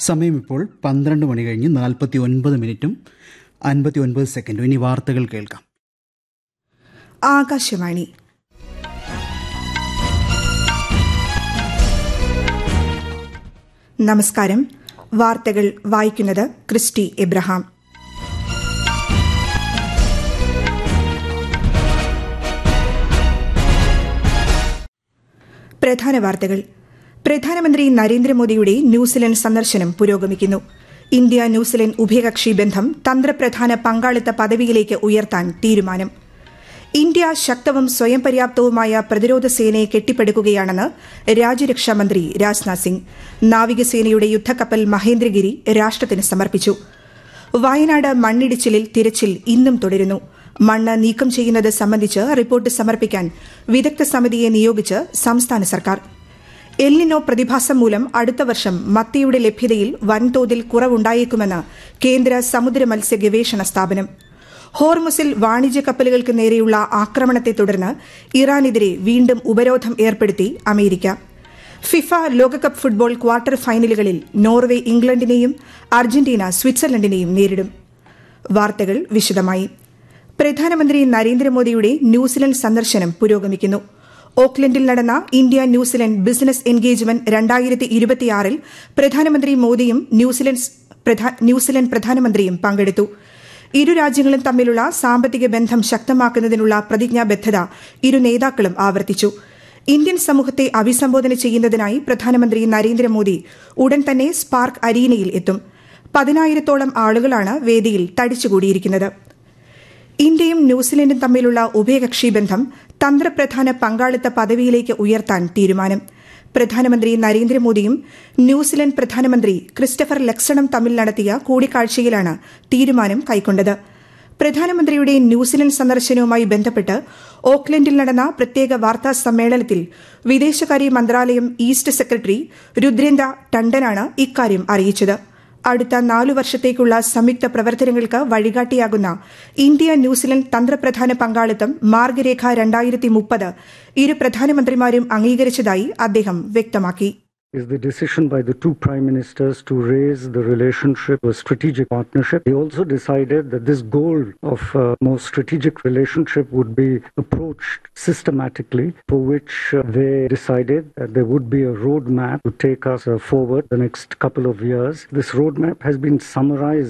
സമയം ഇപ്പോൾ പന്ത്രണ്ട് മണി കഴിഞ്ഞ് നാൽപ്പത്തി ഒൻപത് മിനിറ്റും അൻപത്തി ഒൻപത് സെക്കൻഡും ഇനി വാർത്തകൾ കേൾക്കാം ആകാശവാണി നമസ്കാരം വാർത്തകൾ വായിക്കുന്നത് ക്രിസ്റ്റി എബ്രഹാം പ്രധാന വാർത്തകൾ പ്രധാനമന്ത്രി നരേന്ദ്രമോദിയുടെ ന്യൂസിലൻഡ് സന്ദർശനം പുരോഗമിക്കുന്നു ഇന്ത്യ ന്യൂസിലൻഡ് ഉഭയകക്ഷി ബന്ധം തന്ത്രപ്രധാന പങ്കാളിത്ത പദവിയിലേക്ക് ഉയർത്താൻ തീരുമാനം ഇന്ത്യ ശക്തവും സ്വയം പര്യാപ്തവുമായ പ്രതിരോധ സേനയെ കെട്ടിപ്പടുക്കുകയാണെന്ന് രാജ്യരക്ഷാമന്ത്രി രാജ്നാഥ് സിംഗ് നാവികസേനയുടെ യുദ്ധക്കപ്പൽ മഹേന്ദ്രഗിരി രാഷ്ട്രത്തിന് സമർപ്പിച്ചു വയനാട് മണ്ണിടിച്ചിലിൽ തിരച്ചിൽ ഇന്നും തുടരുന്നു മണ്ണ് നീക്കം ചെയ്യുന്നത് സംബന്ധിച്ച് റിപ്പോർട്ട് സമർപ്പിക്കാൻ വിദഗ്ധ സമിതിയെ നിയോഗിച്ച് സംസ്ഥാന സർക്കാർ എല്ലിനോ പ്രതിഭാസം മൂലം അടുത്ത വർഷം മത്തിയുടെ ലഭ്യതയിൽ വൻതോതിൽ കുറവുണ്ടായേക്കുമെന്ന് കേന്ദ്ര സമുദ്ര മത്സ്യ ഗവേഷണ സ്ഥാപനം ഹോർമുസിൽ വാണിജ്യ കപ്പലുകൾക്ക് നേരെയുള്ള ആക്രമണത്തെ തുടർന്ന് ഇറാനെതിരെ വീണ്ടും ഉപരോധം ഏർപ്പെടുത്തി അമേരിക്ക ഫിഫ ലോകകപ്പ് ഫുട്ബോൾ ക്വാർട്ടർ ഫൈനലുകളിൽ നോർവേ ഇംഗ്ലണ്ടിനെയും അർജന്റീന സ്വിറ്റ്സർലൻഡിനെയും നേരിടും വാർത്തകൾ വിശദമായി പ്രധാനമന്ത്രി നരേന്ദ്രമോദിയുടെ ന്യൂസിലൻഡ് സന്ദർശനം പുരോഗമിക്കുന്നു ഓക്ലൻഡിൽ നടന്ന ഇന്ത്യ ന്യൂസിലൻഡ് ബിസിനസ് എൻഗേജ്മെന്റ് രണ്ടായിരത്തി ഇരുപത്തിയാറിൽ പ്രധാനമന്ത്രി മോദിയും ന്യൂസിലൻഡ് പ്രധാനമന്ത്രിയും പങ്കെടുത്തു ഇരു രാജ്യങ്ങളും തമ്മിലുള്ള സാമ്പത്തിക ബന്ധം ശക്തമാക്കുന്നതിനുള്ള പ്രതിജ്ഞാബദ്ധത ഇരു നേതാക്കളും ആവർത്തിച്ചു ഇന്ത്യൻ സമൂഹത്തെ അഭിസംബോധന ചെയ്യുന്നതിനായി പ്രധാനമന്ത്രി നരേന്ദ്രമോദി ഉടൻ തന്നെ സ്പാർക്ക് അരീനയിൽ എത്തും പതിനായിരത്തോളം ആളുകളാണ് വേദിയിൽ തടിച്ചുകൂടിയിരിക്കുന്നത് ഇന്ത്യയും ന്യൂസിലൻഡും തമ്മിലുള്ള ഉഭയകക്ഷി ബന്ധം തന്ത്രപ്രധാന പങ്കാളിത്ത പദവിയിലേക്ക് ഉയർത്താൻ തീരുമാനം പ്രധാനമന്ത്രി നരേന്ദ്രമോദിയും ന്യൂസിലൻഡ് പ്രധാനമന്ത്രി ക്രിസ്റ്റഫർ ലക്സണും തമ്മിൽ നടത്തിയ കൂടിക്കാഴ്ചയിലാണ് തീരുമാനം കൈക്കൊണ്ടത് പ്രധാനമന്ത്രിയുടെ ന്യൂസിലൻഡ് സന്ദർശനവുമായി ബന്ധപ്പെട്ട് ഓക്ലൻഡിൽ നടന്ന പ്രത്യേക വാർത്താ സമ്മേളനത്തിൽ വിദേശകാര്യ മന്ത്രാലയം ഈസ്റ്റ് സെക്രട്ടറി രുദ്രേന്ദ്ര ടണ്ടനാണ് ഇക്കാര്യം അറിയിച്ചത് അടുത്ത നാലു വർഷത്തേക്കുള്ള സംയുക്ത പ്രവർത്തനങ്ങൾക്ക് വഴികാട്ടിയാകുന്ന ഇന്ത്യ ന്യൂസിലൻഡ് തന്ത്രപ്രധാന പങ്കാളിത്തം മാർഗരേഖ രണ്ടായിരത്തി മുപ്പത് ഇരു പ്രധാനമന്ത്രിമാരും അംഗീകരിച്ചതായി അദ്ദേഹം വ്യക്തമാക്കി is the decision by the two prime ministers to raise the relationship a strategic partnership. They also decided that this goal of uh, more strategic relationship would be approached systematically, for which uh, they decided that there would be a roadmap to take us uh, forward the next couple of years. This roadmap has been summarized